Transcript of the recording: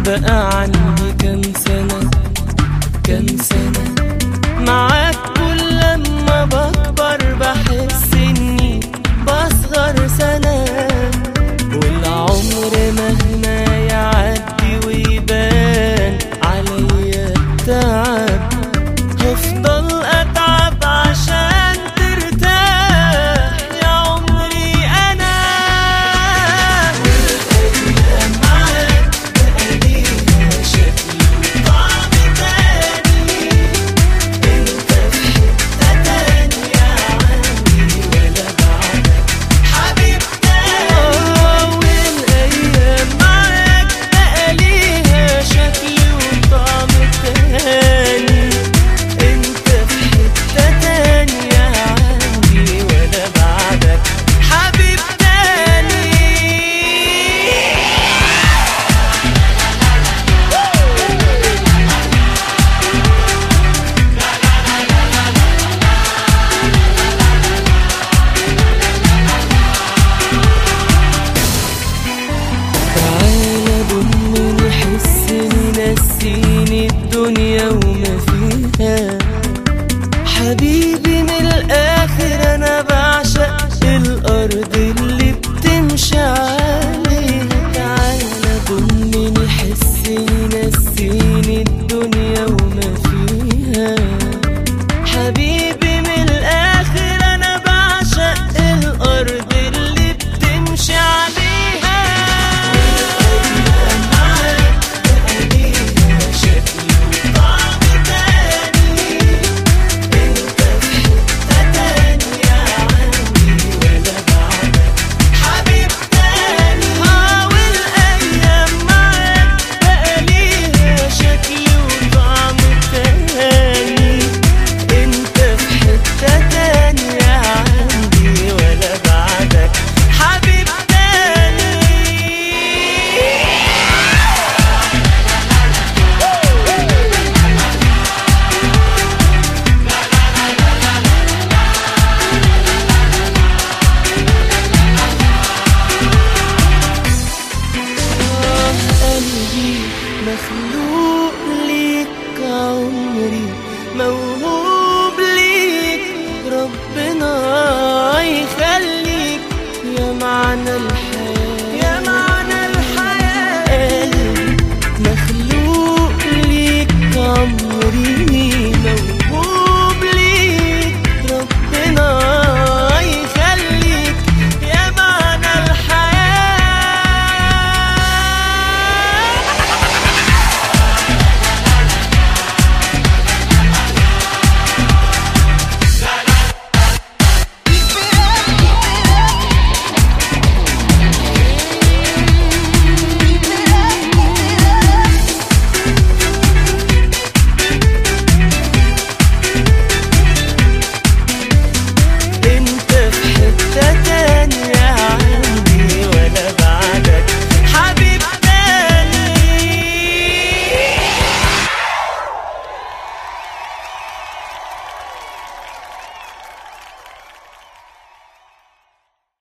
بقى عندي كام سنة كام سنة معاك كل لما بكبر بحس اني بصغر سنة والعمر مهما يعدي ويبان عليا التعب هفضل اتعب عشان ترتاح يا عمري انا والايام معاك بقى ليها شكل وطعم تاني انت في حته تانيه عندي ولا بعدك حبيب تاني والايام معاك بقى ليها شكل وطعم تاني انت في حته تانيه عندي ولا بعدك حبيب تاني تعالى ضمني حسني نسيني الدنيا وما فيها حبيبي من الاخر انا بعشق الارض اللي بتمشي عليها تعالى ضمني حسني نسيني الدنيا وما فيها حبيبي من الاخر انا بعشق الارض اللي بتمشي عليها معاك بقى ليها شكل وطعم تاني انت في حته تانيه عندي ولا بعدك حبيب تاني اه والايام معاك بقى ليها شكل وطعم تاني انت في حته تانيه عندي ولا بعدك حبيب تاني آه قلبي مخلوق